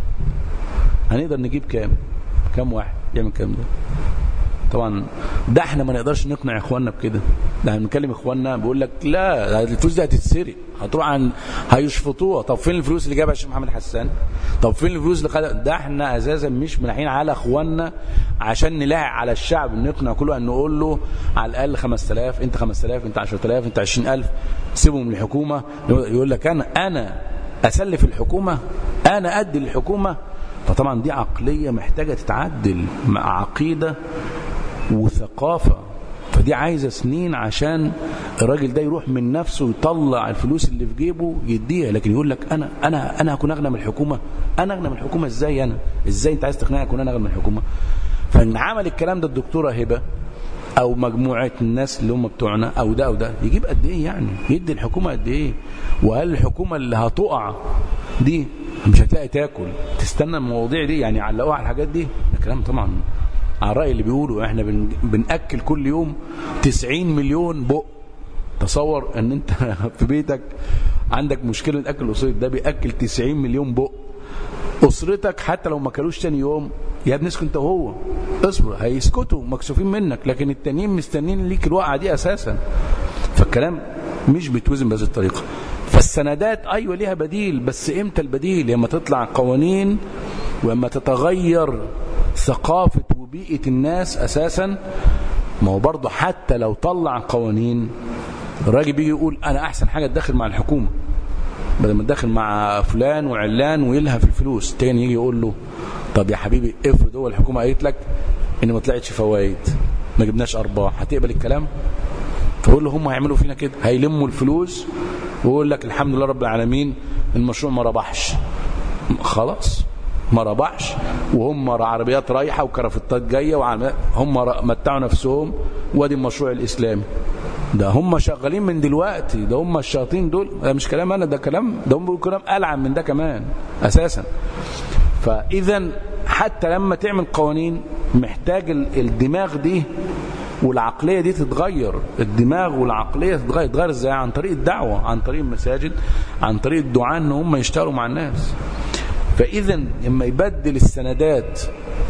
هنقدر نجيب كام كام واحد يعمل الكلام ده طبعا ده احنا ما نقدرش نقنع اخواننا بكده ده هنكلم اخواننا بيقول لك لا الفلوس دي هتتسرق هتروح عن هيشفطوها طب فين الفلوس اللي جابها الشيخ محمد حسان طب فين الفلوس اللي خد ده احنا اساسا مش منحين على اخواننا عشان نلاعب على الشعب نقنع كله ان نقول له على الاقل 5000 انت 5000 انت 10000 انت 20000 سيبهم للحكومه يقول لك انا انا اسلف الحكومه انا ادي للحكومه فطبعا دي عقليه محتاجه تتعدل مع عقيده وثقافة فدي عايزة سنين عشان الراجل ده يروح من نفسه يطلع الفلوس اللي في جيبه يديها لكن يقول لك انا انا انا هكون اغنى من الحكومه انا اغنى من الحكومه ازاي انا ازاي انت عايز تقنعني اكون انا اغنى من الحكومه فان عمل الكلام ده الدكتوره هبه او مجموعه الناس اللي هم بتوعنا او ده او ده يجيب قد ايه يعني يدي الحكومه قد ايه وهل الحكومه اللي هتقع دي مش هتلاقي تاكل تستنى المواضيع دي يعني علقوها على الحاجات دي ده كلام طبعا على الرأي اللي بيقولوا احنا بن بنأكل كل يوم 90 مليون بق تصور ان انت في بيتك عندك مشكلة اكل اسرتك ده بيأكل 90 مليون بق اسرتك حتى لو ما كلوش تاني يوم يا ابني اسكت انت وهو اصبر هيسكتوا مكسوفين منك لكن التانيين مستنين ليك الوقعة دي اساسا فالكلام مش بيتوزن بهذه الطريقة فالسندات ايوه ليها بديل بس امتى البديل لما تطلع قوانين ولما تتغير ثقافة وبيئة الناس أساسا ما هو برضه حتى لو طلع قوانين الراجل بيجي يقول أنا أحسن حاجة تدخل مع الحكومة بدل ما تدخل مع فلان وعلان ويلهى في الفلوس تاني يجي يقول له طب يا حبيبي افرض هو الحكومة قالت لك إن ما طلعتش فوائد ما جبناش أرباح هتقبل الكلام فيقول له هم هيعملوا فينا كده هيلموا الفلوس ويقول لك الحمد لله رب العالمين المشروع ما ربحش خلاص ما ربحش وهم عربيات رايحة وكرافتات جاية هم متعوا نفسهم وادي المشروع الإسلامي ده هم شغالين من دلوقتي ده هم الشياطين دول ده مش كلام أنا ده كلام ده هم بيقولوا كلام ألعن من ده كمان أساسا فإذا حتى لما تعمل قوانين محتاج الدماغ دي والعقلية دي تتغير الدماغ والعقلية تتغير تتغير ازاي عن طريق الدعوة عن طريق المساجد عن طريق الدعاء ان هم يشتغلوا مع الناس فإذا لما يبدل السندات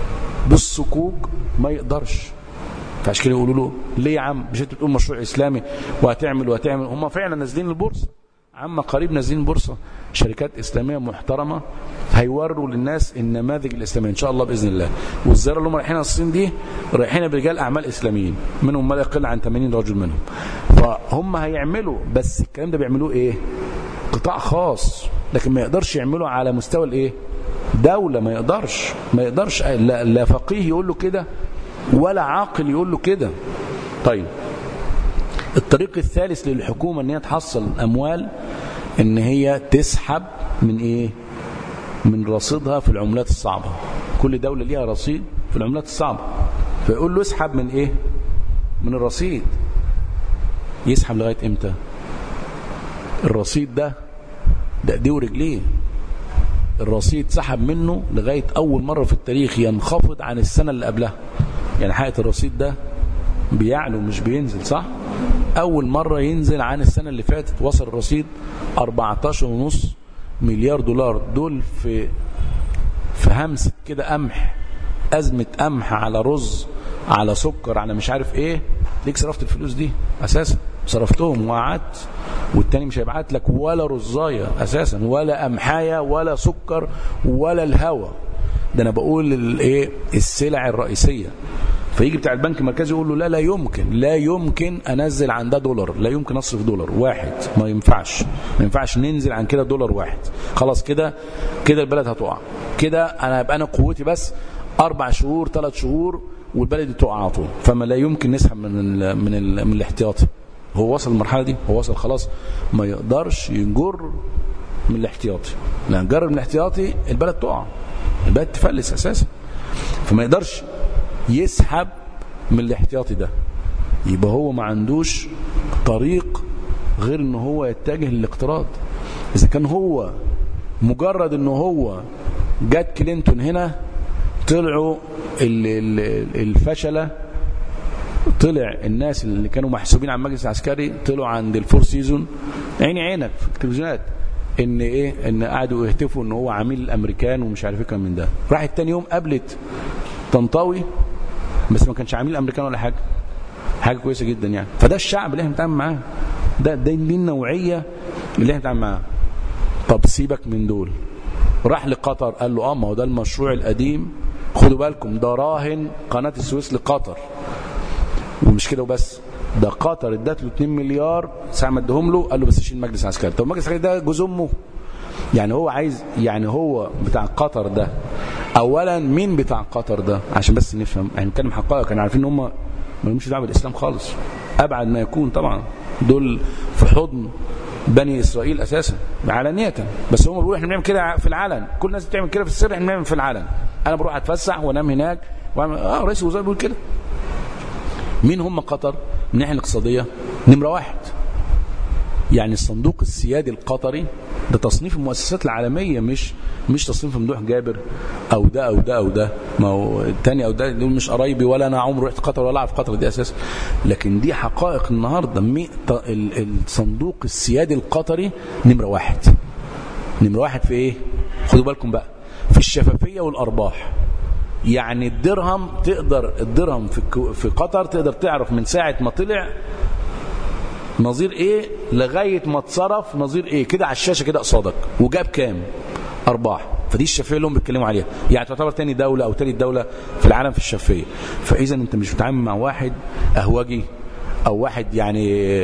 بالصكوك ما يقدرش فعشان كده يقولوا له ليه يا عم مش انت بتقول مشروع اسلامي وهتعمل وهتعمل هم فعلا نازلين البورصه عم قريب نازلين البورصه شركات اسلاميه محترمه هيوروا للناس النماذج الاسلاميه ان شاء الله باذن الله والزياره اللي هم رايحين الصين دي رايحين برجال اعمال اسلاميين منهم ما لا يقل عن 80 رجل منهم فهم هيعملوا بس الكلام ده بيعملوه ايه قطاع خاص لكن ما يقدرش يعمله على مستوى الايه دولة ما يقدرش ما يقدرش لا, لا فقيه يقول له كده ولا عاقل يقول له كده طيب الطريق الثالث للحكومة ان هي تحصل اموال ان هي تسحب من ايه من رصيدها في العملات الصعبة كل دولة ليها رصيد في العملات الصعبة فيقول له اسحب من ايه من الرصيد يسحب لغاية امتى الرصيد ده ده ايديه ورجليه الرصيد سحب منه لغاية أول مرة في التاريخ ينخفض عن السنة اللي قبلها يعني حقيقة الرصيد ده بيعلو مش بينزل صح اول مرة ينزل عن السنة اللي فاتت وصل الرصيد 14.5 مليار دولار دول في في همسة كده قمح أزمة قمح على رز على سكر على مش عارف ايه ليك صرفت الفلوس دي اساسا صرفتهم وقعدت والتاني مش هيبعت لك ولا رزاية اساسا ولا قمحايه ولا سكر ولا الهوى ده انا بقول الايه السلع الرئيسيه فيجي بتاع البنك المركزي يقول له لا لا يمكن لا يمكن انزل عن ده دولار لا يمكن اصرف دولار واحد ما ينفعش ما ينفعش ننزل عن كده دولار واحد خلاص كده كده البلد هتقع كده انا هبقى انا قوتي بس اربع شهور ثلاث شهور والبلد تقع على طول فما لا يمكن نسحب من ال من ال من الاحتياطي هو وصل المرحله دي هو وصل خلاص ما يقدرش يجر من الاحتياطي لان جر من الاحتياطي البلد تقع البلد تفلس اساسا فما يقدرش يسحب من الاحتياطي ده يبقى هو ما عندوش طريق غير ان هو يتجه للاقتراض اذا كان هو مجرد ان هو جت كلينتون هنا طلعوا الفشلة طلع الناس اللي كانوا محسوبين على المجلس العسكري طلعوا عند الفور سيزون عيني عينك في التلفزيونات ان ايه ان قعدوا يهتفوا ان هو عميل الامريكان ومش عارف ايه كان من ده راحت تاني يوم قابلت طنطاوي بس ما كانش عميل الامريكان ولا حاجه حاجه كويسه جدا يعني فده الشعب اللي احنا بنتعامل معاه ده ده دي النوعيه اللي احنا بنتعامل معاها طب سيبك من دول راح لقطر قال له اه ما هو ده المشروع القديم خدوا بالكم ده راهن قناة السويس لقطر ومش كده وبس ده قطر ادت له 2 مليار ساعة ما ادهم له قال له بس شيل المجلس العسكري طب المجلس العسكري ده جوز امه يعني هو عايز يعني هو بتاع قطر ده اولا مين بتاع قطر ده عشان بس نفهم يعني نتكلم حقائق كانوا عارفين ان هم ما لهمش دعوه بالاسلام خالص ابعد ما يكون طبعا دول في حضن بني اسرائيل اساسا علانيه بس هم بيقولوا احنا بنعمل كده في العلن كل الناس بتعمل كده في السر احنا بنعمل في العلن انا بروح اتفسح وانام هناك وأعمل... اه رئيس الوزراء بيقول كده مين هم قطر من الناحيه الاقتصاديه نمره واحد يعني الصندوق السيادي القطري ده تصنيف المؤسسات العالمية مش مش تصنيف ممدوح جابر او ده او ده او ده ما هو الثاني او ده دول مش قرايبي ولا انا عمري رحت قطر ولا اعرف قطر دي اساسا لكن دي حقائق النهارده الصندوق السيادي القطري نمره واحد نمره واحد في ايه؟ خدوا بالكم بقى في الشفافية والارباح يعني الدرهم تقدر الدرهم في في قطر تقدر تعرف من ساعة ما طلع نظير ايه لغاية ما اتصرف نظير ايه كده على الشاشة كده قصادك وجاب كام ارباح فدي الشفافيه اللي هم بيتكلموا عليها يعني تعتبر تاني دولة او تالت دولة في العالم في الشفافيه فاذا انت مش بتتعامل مع واحد اهوجي او واحد يعني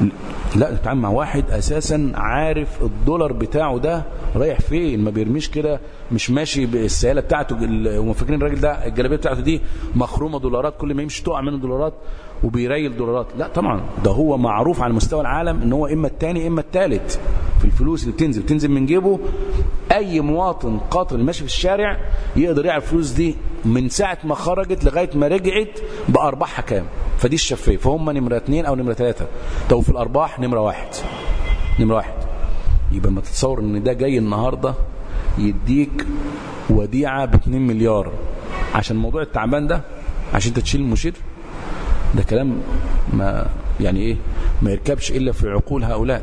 لا بتتعامل مع واحد اساسا عارف الدولار بتاعه ده رايح فين ما بيرميش كده مش ماشي بالسياله بتاعته هم فاكرين الراجل ده الجلابيه بتاعته دي مخرومه دولارات كل ما يمشي تقع منه دولارات وبيريل دولارات لا طبعا ده هو معروف على مستوى العالم ان هو اما الثاني اما الثالث في الفلوس اللي بتنزل بتنزل من جيبه اي مواطن قاطر ماشي في الشارع يقدر يعرف الفلوس دي من ساعه ما خرجت لغايه ما رجعت بارباحها كام فدي الشفافيه فهم نمره اثنين او نمره ثلاثه طب في الارباح نمره واحد نمره واحد يبقى ما تتصور ان ده جاي النهارده يديك وديعه ب 2 مليار عشان موضوع التعبان ده عشان انت تشيل المشير ده كلام ما يعني ايه ما يركبش الا في عقول هؤلاء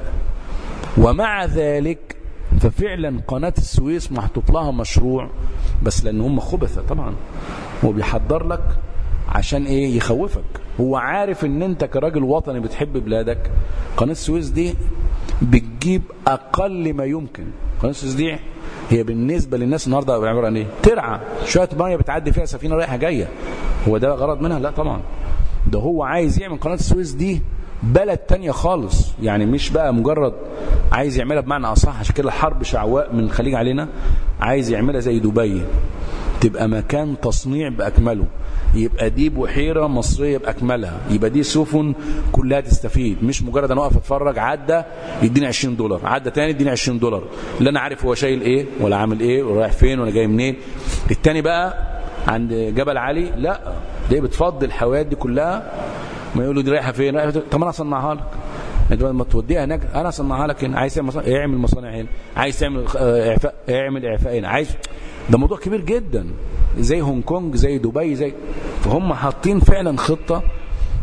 ومع ذلك ففعلا قناة السويس محطوط لها مشروع بس لان هم خبثة طبعا هو بيحضر لك عشان ايه يخوفك هو عارف ان انت كراجل وطني بتحب بلادك قناة السويس دي بتجيب اقل ما يمكن قناة السويس دي هي بالنسبة للناس النهاردة عبارة عن ايه ترعى شوية مية بتعدي فيها سفينة رايحة جاية هو ده غرض منها لا طبعا ده هو عايز يعمل قناة السويس دي بلد تانية خالص يعني مش بقى مجرد عايز يعملها بمعنى أصح عشان كده الحرب شعواء من الخليج علينا عايز يعملها زي دبي تبقى مكان تصنيع بأكمله يبقى دي بحيرة مصرية بأكملها يبقى دي سفن كلها تستفيد مش مجرد أنا أقف أتفرج عدى يديني 20 دولار عدى تاني يديني 20 دولار لا أنا عارف هو شايل إيه ولا عامل إيه ورايح فين ولا جاي منين التاني بقى عند جبل علي لا دي بتفضي الحوايات دي كلها ما يقولوا دي رايحه فين رايحه طب انا اصنعها لك انت لما توديها هناك انا اصنعها لك هنا عايز تعمل مصانع اعمل مصانع هنا عايز تعمل اعفاء اعمل اعفاء هنا عايز ده موضوع كبير جدا زي هونج كونج زي دبي زي فهم حاطين فعلا خطه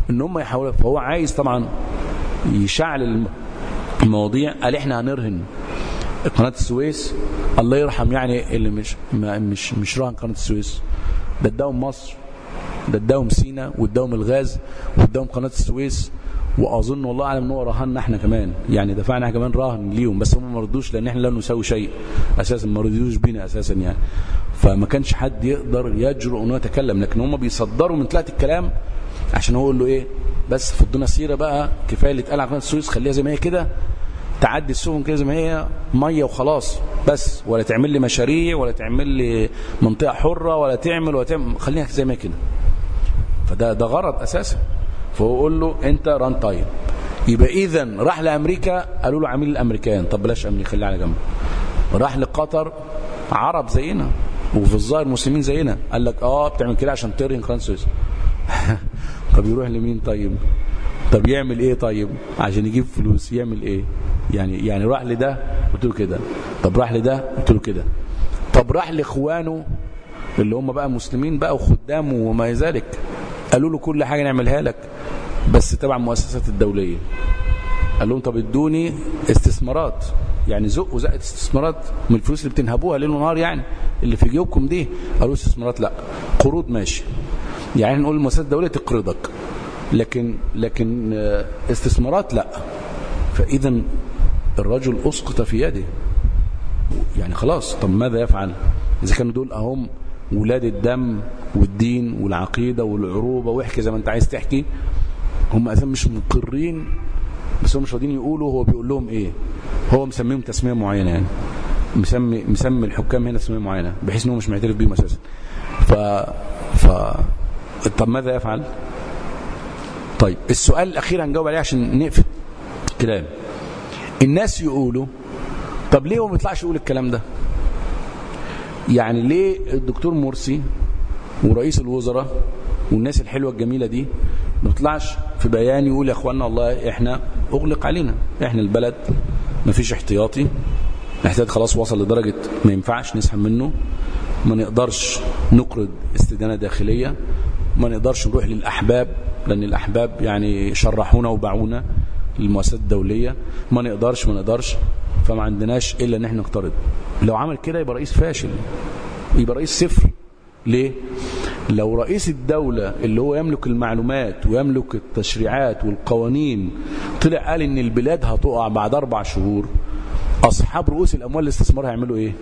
ان هم يحاولوا فهو عايز طبعا يشعل المواضيع قال احنا هنرهن قناة السويس الله يرحم يعني اللي مش ما مش مش راهن قناة السويس ده اداهم مصر ده اداهم سينا واداهم الغاز واداهم قناة السويس واظن والله اعلم ان هو رهنا احنا كمان يعني دفعنا احنا كمان راهن ليهم بس هم ما رضوش لان احنا لا نساوي شيء اساسا ما رضيوش بينا اساسا يعني فما كانش حد يقدر يجرؤ انه يتكلم لكن هم بيصدروا من طلعت الكلام عشان هو يقول له ايه بس فضنا سيره بقى كفايه اللي اتقال على قناه السويس خليها زي ما هي كده تعدي السفن كده زي ما هي ميه وخلاص بس ولا تعمل لي مشاريع ولا تعمل لي منطقه حره ولا تعمل ولا تعمل خليها زي ما هي كده فده ده غرض اساسا فهو يقول له انت ران تايم يبقى اذا راح لامريكا قالوا له عميل الامريكان طب بلاش امريكا خليها على جنب راح لقطر عرب زينا وفي الظاهر مسلمين زينا قال لك اه بتعمل كده عشان ترهن قناه السويس طب يروح لمين طيب طب يعمل ايه طيب عشان يجيب فلوس يعمل ايه يعني يعني راح لده قلت له كده طب راح لده قلت له كده طب راح لاخوانه اللي هم بقى مسلمين بقى وخدام وما ذلك قالوا له كل حاجه نعملها لك بس تبع المؤسسات الدوليه قال لهم طب ادوني استثمارات يعني زقوا زقت استثمارات من الفلوس اللي بتنهبوها ليل ونهار يعني اللي في جيوبكم دي قالوا استثمارات لا قروض ماشي يعني نقول المؤسسات الدوليه تقرضك لكن لكن استثمارات لا فاذا الرجل اسقط في يده يعني خلاص طب ماذا يفعل اذا كانوا دول اهم ولاد الدم والدين والعقيده والعروبه واحكي زي ما انت عايز تحكي هم اساسا مش مقرين بس هم مش راضيين يقولوا هو بيقول لهم ايه هو مسميهم تسميه معينه يعني مسمي مسمي الحكام هنا تسميه معينه بحيث ان هو مش معترف بيهم اساسا ف ف طب ماذا يفعل طيب السؤال الاخير هنجاوب عليه عشان نقفل الكلام الناس يقولوا طب ليه هو ما يطلعش يقول الكلام ده يعني ليه الدكتور مرسي ورئيس الوزراء والناس الحلوه الجميله دي ما يطلعش في بيان يقول يا اخوانا والله احنا اغلق علينا احنا البلد ما فيش احتياطي الاحتياط خلاص وصل لدرجه ما ينفعش نسحب منه ما نقدرش نقرض استدانه داخليه ما نقدرش نروح للاحباب لان الاحباب يعني شرحونا وباعونا للمؤسسات الدوليه ما نقدرش ما نقدرش فما عندناش الا ان احنا نقترض لو عمل كده يبقى رئيس فاشل يبقى رئيس صفر ليه لو رئيس الدولة اللي هو يملك المعلومات ويملك التشريعات والقوانين طلع قال ان البلاد هتقع بعد اربع شهور اصحاب رؤوس الاموال الاستثمار هيعملوا ايه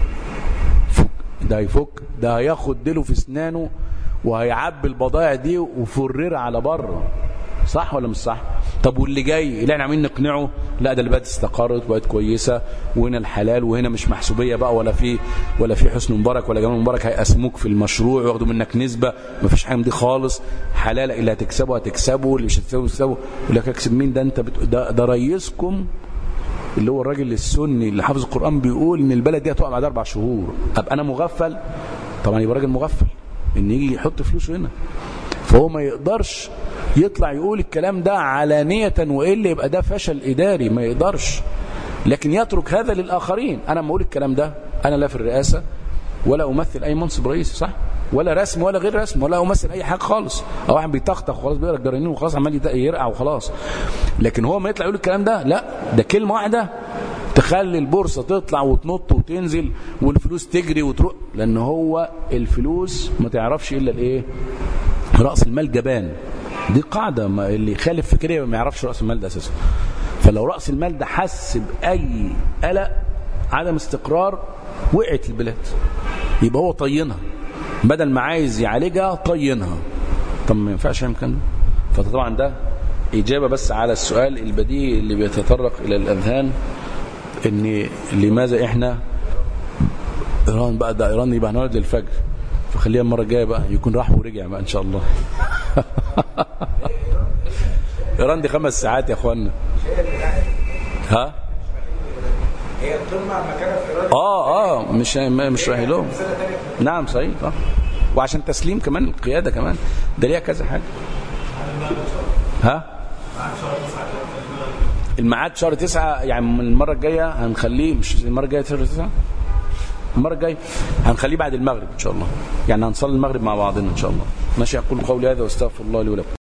فك ده هيفك ده هياخد ديله في اسنانه وهيعبي البضائع دي وفررها على بره صح ولا مش صح طب واللي جاي اللي احنا عاملين نقنعه لا ده البلد استقرت وبقت كويسه وهنا الحلال وهنا مش محسوبيه بقى ولا في ولا في حسن مبارك ولا جمال مبارك هيقسموك في المشروع وياخدوا منك نسبه ما فيش حاجه من دي خالص حلال اللي هتكسبه هتكسبه اللي مش هتكسبه هتكسبه يقول لك اكسب مين ده انت بت... ده, ده رئيسكم اللي هو الراجل السني اللي حافظ القران بيقول ان البلد دي هتقع بعد اربع شهور ابقى انا مغفل طبعا يبقى راجل مغفل ان يجي يحط فلوسه هنا فهو ما يقدرش يطلع يقول الكلام ده علانية وإلا يبقى ده فشل إداري ما يقدرش لكن يترك هذا للآخرين أنا ما أقول الكلام ده أنا لا في الرئاسة ولا أمثل أي منصب رئيسي صح ولا رسم ولا غير رسم ولا أمثل أي حاجة خالص أو واحد بيطخطخ وخلاص بيقرا الجرانين وخلاص عمال يرقع وخلاص لكن هو ما يطلع يقول الكلام ده لا ده كلمة واحدة تخلي البورصة تطلع وتنط وتنزل والفلوس تجري وتروح لأن هو الفلوس ما تعرفش إلا الإيه رأس المال جبان دي قاعدة ما اللي يخالف فكرية ما يعرفش رأس المال ده أساسا فلو رأس المال ده حس بأي قلق عدم استقرار وقعت البلاد يبقى هو طينها بدل ما عايز يعالجها طينها طب ما ينفعش يعمل كده فطبعا ده إجابة بس على السؤال البديهي اللي بيتطرق إلى الأذهان إن لماذا إحنا إيران بقى ده إيران يبقى هنقعد للفجر فخليها المرة الجاية بقى يكون راح ورجع بقى إن شاء الله إيران دي خمس ساعات يا أخوانا ها هي بتطلع مكانها في ايران اه اه مش مش رايح لهم نعم صحيح اه وعشان تسليم كمان القياده كمان ده ليها كذا حاجه ها الميعاد شهر تسعة يعني من المرة الجاية هنخليه مش المرة الجاية شهر تسعة المرة الجاية هنخليه بعد المغرب إن شاء الله يعني هنصلي المغرب مع بعضنا إن شاء الله ماشي أقول قولي هذا واستغفر الله لي ولكم